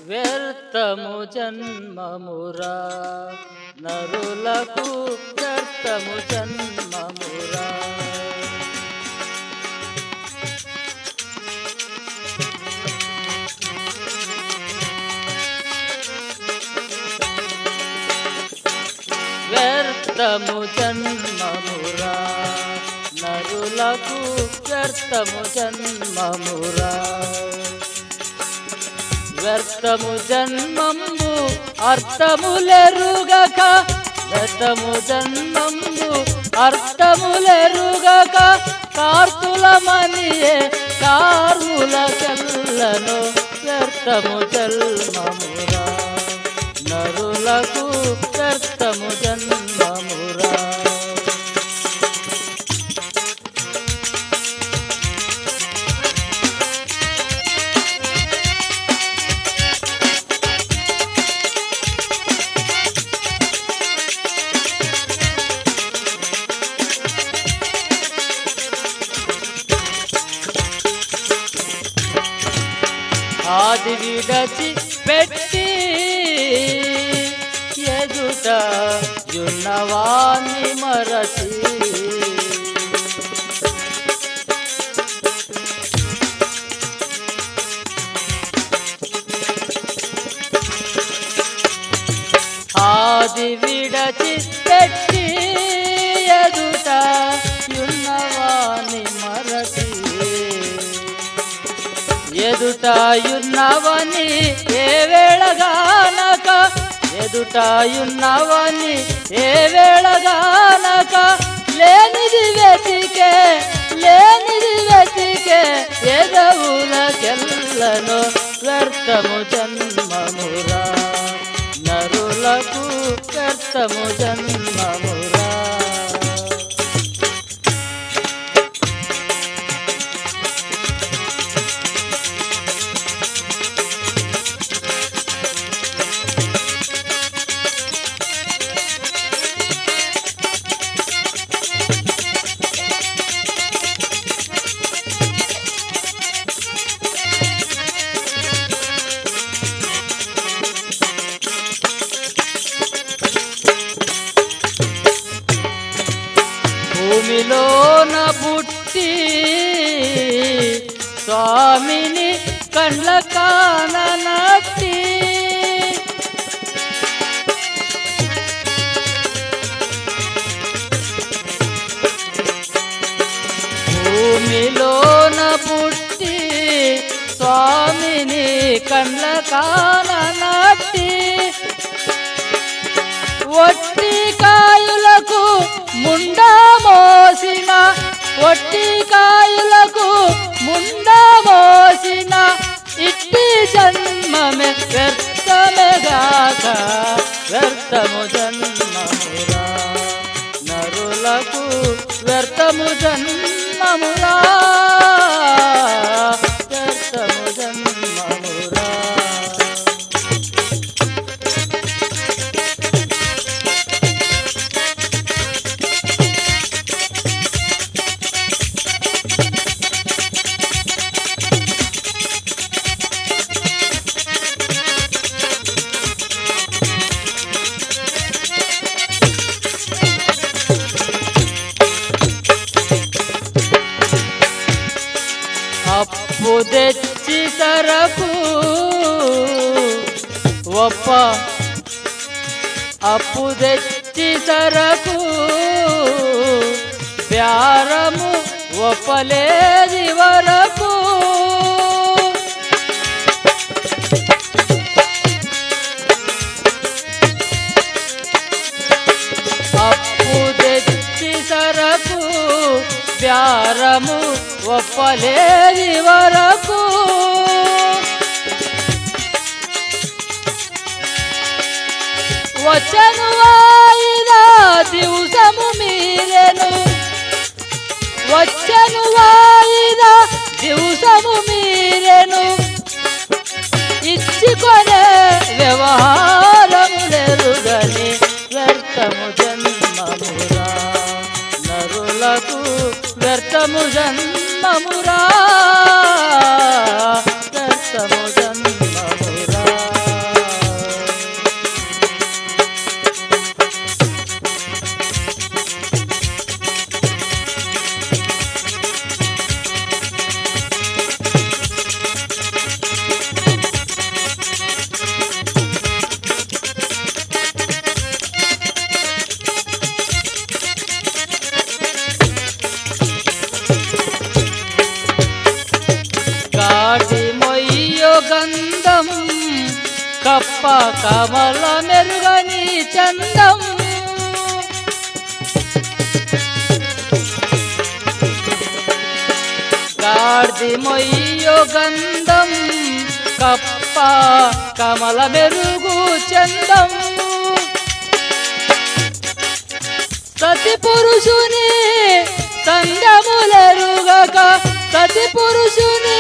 వ్యర్థము జన్మమురా నరులకు వ్యర్థము జన్మమురా వ్యర్థము జన్మమురా నరులకు వ్యర్థము జన్మమురా వ్యర్థము జన్మంబు అర్థములెరుగక వ్యర్థము జన్మంబు అర్థములెరుగక కార్తులమనియే కార్ములకెల్లను వ్యర్థము జన్మమురా నరులకు వ్యర్థము జన్మమురా ఆది విడచి పెట్టి ఎదుట యున్నవాన్ని మరచి ఆది విడచి పెట్టి ఎదుట యున్నవాన్ని మరచి ఎదుటాయున్నవని ఏ వేళగానక ఎదుటాయున్నవని ఏ వేళగానక లేనిది వెతికే లేనిది వెతికే ఎదవులకెల్లను వ్యర్థము జన్మమురా నరులకు వ్యర్థము జన్మమురా భూమిలోన బుట్టి స్వామిని కండ్ల కాననట్టి భూమిలోన పుట్టి స్వామిని కండ్ల కాననట్టి ఒట్టి కాయులకు ముండా మోసిన ఒట్టి కాయులకు ముండా మోసిన ఇట్టి జన్మమే వ్యర్థమెగాక వ్యర్థము జన్మమురా నరులకు వ్యర్థము జన్మమురా వ్యర్థము జన్మమురా అప్పు తెచ్చి సరకు ఒప్ప అప్పు తెచ్చి సరకు ప్యారము ఒప్పలేది వరకు అప్పు తెచ్చి సరకు ప్యారము ఒప్పలేది వరకు వచ్చను వాయిదా దివసము మీరెను వచ్చను వాయిదా దివసము మీరెను ఇచ్చుకొనే వ్యవహారము నెరుగని వ్యర్థము జన్మమురా నరులకు వ్యర్థము జన్మమురా వ్యర్థము జన్మమురా గంధం కప్ప కమల మెరుగని చందం గాడిది మొయ్యో గంధం కప్ప కమల మెరుగు చందం సతి పురుషుని సంగములరుగక సతి పురుషుని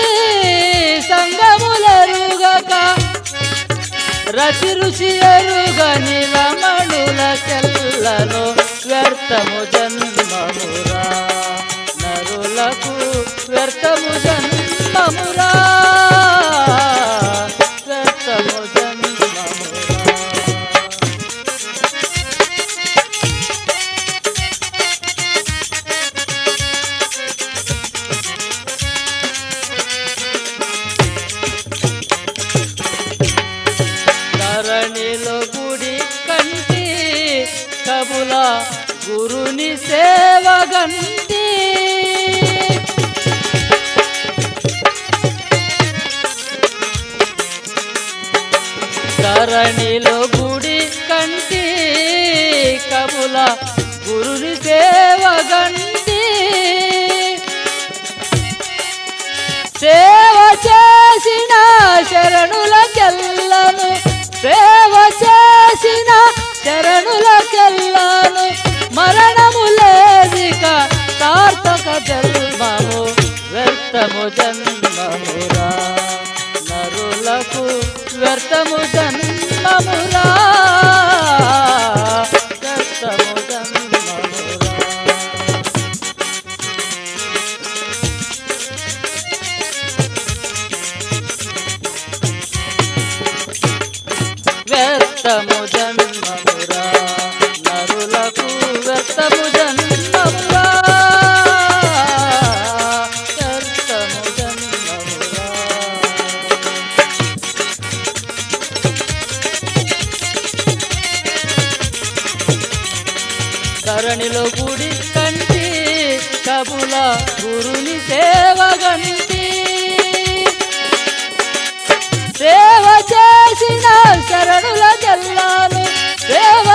సంగములరుగక రసి రుచి ఎరుగని రమణుల చెల్లను వ్యర్థము జన్మమురా నరులకు వ్యర్థము జన్మమురా వ్యర్థము జన్మమురా ధరణిలో గుడి కంటి కబుల గురుని సేవగంటి ధరణిలో గుడి కంటి కబుల గురుని సేవగంటి సేవ చేసిన శరణులకెల్లను సేవ చేసిన శరణులకెల్లను మరణము లేదిక సార్థక జన్మము వ్యర్థము జన్మమురా నరులకు వ్యర్థము జన్మమురా వ్యర్థము జన్మమురా వ్యర్థము జన్మమురా నరులకు వ్యర్థము జన్మమురా వ్యర్థము జన్మమురా ధరణిలో గుడి కంటి కబుల గురుని సేవగంటి సేవ చేసిన శరణుల జల్లాను సేవ